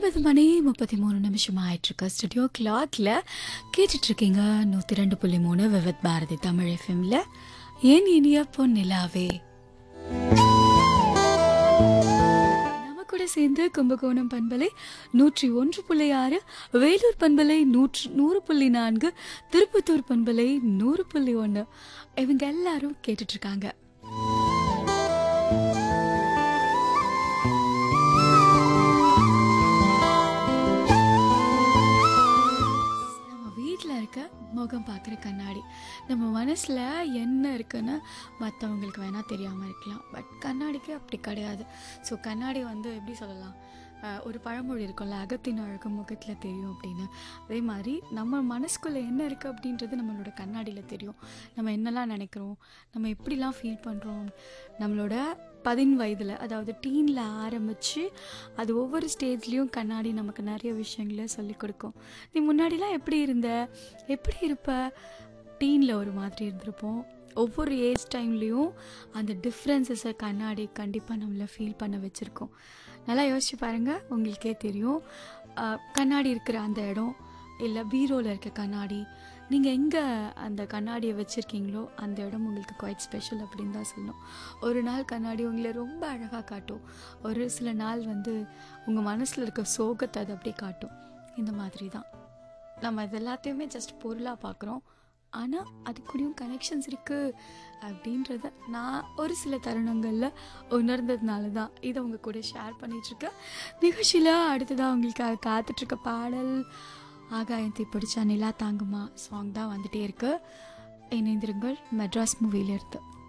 ஒன்பது மணி முப்பத்தி மூணு நிமிஷம் ஆயிட்டிருக்கு ஸ்டுடியோ கிளாக்ல கேட்டுட்டு இருக்கீங்க நூற்றி ரெண்டு புள்ளி மூணு விவத் பாரதி தமிழ் எஃப்எம்ல ஏன் இனிய பொன் நிலாவே நம்ம கூட சேர்ந்து கும்பகோணம் பண்பலை நூற்றி ஒன்று புள்ளி ஆறு வேலூர் பண்பலை நூற்று நூறு புள்ளி நான்கு திருப்பத்தூர் பண்பலை நூறு புள்ளி ஒன்று இவங்க எல்லாரும் கேட்டுட்டு இருக்காங்க நம்ம வீட்டில் இருக்க முகம் பார்க்குற கண்ணாடி நம்ம மனசில் என்ன இருக்குன்னு மற்றவங்களுக்கு வேணால் தெரியாமல் இருக்கலாம் பட் கண்ணாடிக்கு அப்படி கிடையாது ஸோ கண்ணாடி வந்து எப்படி சொல்லலாம் அஹ், ஒரு பழமொழி இருக்கும்ல அகத்தின் அழகு முகத்தில் தெரியும் அப்படின்னு அதே மாதிரி நம்ம மனசுக்குள்ளே என்ன இருக்குது அப்படின்றது நம்மளோட கண்ணாடியில் தெரியும் நம்ம என்னெல்லாம் நினைக்கிறோம் நம்ம எப்படிலாம் ஃபீல் பண்ணுறோம் நம்மளோட பதின் வயதில் அதாவது டீனில் ஆரம்பித்து அது ஒவ்வொரு ஸ்டேஜ்லேயும் கண்ணாடி நமக்கு நிறைய விஷயங்களை சொல்லிக் கொடுக்கும் நீ முன்னாடிலாம் எப்படி இருந்த எப்படி இருப்ப டீனில் ஒரு மாதிரி இருந்திருப்போம் ஒவ்வொரு ஏஜ் டைம்லேயும் அந்த டிஃப்ரென்சஸை கண்ணாடி கண்டிப்பாக நம்மளை ஃபீல் பண்ண வச்சுருக்கோம் நல்லா யோசிச்சு பாருங்கள் உங்களுக்கே தெரியும் அஹ், கண்ணாடி இருக்கிற அந்த இடம் இல்லை பீரோவில் இருக்க கண்ணாடி நீங்கள் எங்கே அந்த கண்ணாடியை வச்சுருக்கீங்களோ அந்த இடம் உங்களுக்கு குவைட் ஸ்பெஷல் அப்படின்னு தான் சொல்லணும் ஒரு நாள் கண்ணாடி உங்களை ரொம்ப அழகாக காட்டும் ஒரு சில நாள் வந்து உங்கள் மனசில் இருக்க சோகத்தை அது அப்படியே காட்டும் இந்த மாதிரி தான் நம்ம இது எல்லாத்தையுமே ஜஸ்ட் பொருளாக பார்க்குறோம் ஆனால் அது கூடயும் கனெக்ஷன்ஸ் இருக்குது அப்படின்றத நான் ஒரு சில தருணங்களில் உணர்ந்ததுனால தான் இதை உங்கள் கூட ஷேர் பண்ணிகிட்ருக்கேன் நிகழ்ச்சியில் அடுத்ததாக உங்களுக்காக காத்துட்ருக்க பாடல் ஆகாயத்தை பிடிச்சா நிலா தாங்குமா சாங் தான் வந்துட்டே இருக்கு இணைந்திருங்கள் மெட்ராஸ் மூவியிலிருந்து